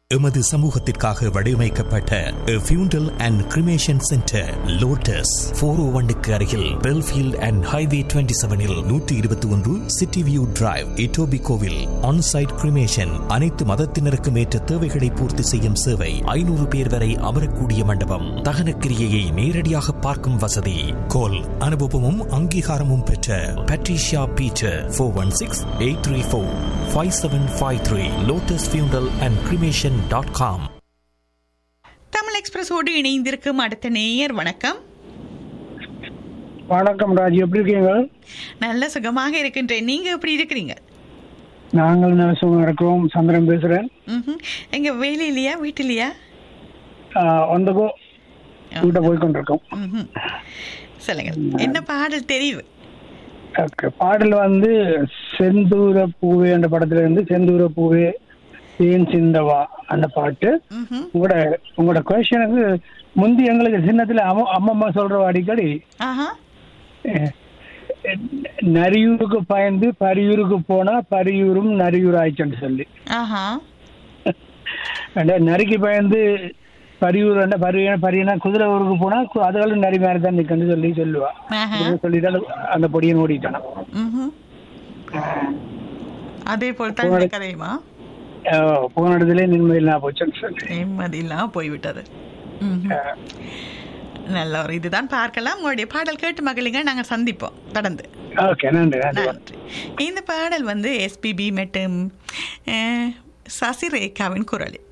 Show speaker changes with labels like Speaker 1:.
Speaker 1: எமது சமூகத்திற்காக வடிவமைக்கப்பட்ட funeral and cremation centre Lotus four O ஒன்னுக்கு அருகில் பெல்ஃபீல்ட் அண்ட் ஹைவே டுவெண்ட்டி செவனில் நூற்றி இருபத்தி ஒன்று சிட்டி வியூ டிரைவ் இட்டோபி கோவில் ஆன்சைட் கிரிமேஷன் அனைத்து மதத்தினருக்கும் ஏற்ற தேவைகளை பூர்த்தி செய்யும் சேவை ஐநூறு பேர் வரை அமரக்கூடிய மண்டபம் தகனக்கிரியையை நேரடியாக பார்க்கும் வசதி கோல் அனுபவமும் அங்கீகாரமும் பெற்ற Patricia Beecher four one six eight three four five seven five three Lotus funeral and cremation dot com
Speaker 2: Tamil எக்ஸ்பிரஸோடு இணைந்திருக்கும் அடுத்த நேயர் வணக்கம்
Speaker 3: வணக்கம் ராஜ் எப்படி இருக்கீங்க
Speaker 2: நல்ல சுகமாக இருக்கின்றேன் நீங்க எப்படி இருக்கிறீங்க
Speaker 3: நாங்கள் நரசிம்மம் இருக்கிறோம் சந்திரன் பேசுறேன்
Speaker 2: ம்ஹும். எங்க வேலையிலையா வீட்டிலையா
Speaker 3: வந்த கோ வீட்டை போய் கொண்டிருக்கோம்
Speaker 2: ம்ஹும். சொல்லுங்க என்ன பாடல் தெரிவு
Speaker 3: Okay. பாடல் வந்து செந்தூர பூவே என்ற படத்துல இருந்து செந்தூர பூவே ஏன் சிந்தவா அந்த பாட்டு
Speaker 2: ம்ஹும்.
Speaker 3: உங்களோட உங்களோட கொஸ்டனுக்கு முந்தி எங்களுக்கு சின்னத்துல அம்மா அம்மம்மா சொல்ற அடிக்கடி
Speaker 2: ஆஹா
Speaker 3: அஹ், நரியூருக்கு பயந்து பரியூருக்கு போனா பரியூரும் நரியூர் ஆயிடுச்சுன்னு சொல்லி
Speaker 2: ஆஹா
Speaker 3: அந்த நரிக்கு பயந்து பரியூர் என்ன பரிய பரியனா குதிரை ஊருக்கு போனா கு- அதுகளும் நரி மாதிரி தான் நிக்கன்னு சொல்லி சொல்லுவா
Speaker 2: ஆஹா
Speaker 3: இப்படி சொல்லிட்டு அந்த- அந்த பொடியை ஓடிட்டானா
Speaker 2: ம்ஹும். அதே போல் தான் இந்த கதையுமா
Speaker 3: அஹ் போன இடத்துல நிம்மதியில் நான் போச்சுன்னு சொல்லி
Speaker 2: நிம்மதியெல்லாம் போய்விட்டது ம்ஹும். நல்ல ஒரு இதுதான் பார்க்கலாம் உங்களுடைய பாடல் கேட்டு மகளிங்க நாங்கள் சந்திப்போம் தொடர்ந்து
Speaker 3: ஓகே நன்றி நன்றி
Speaker 2: நன்றி இந்த பாடல் வந்து எஸ்பிபி மற்றும் அஹ், சசிரேகாவின் குரலில்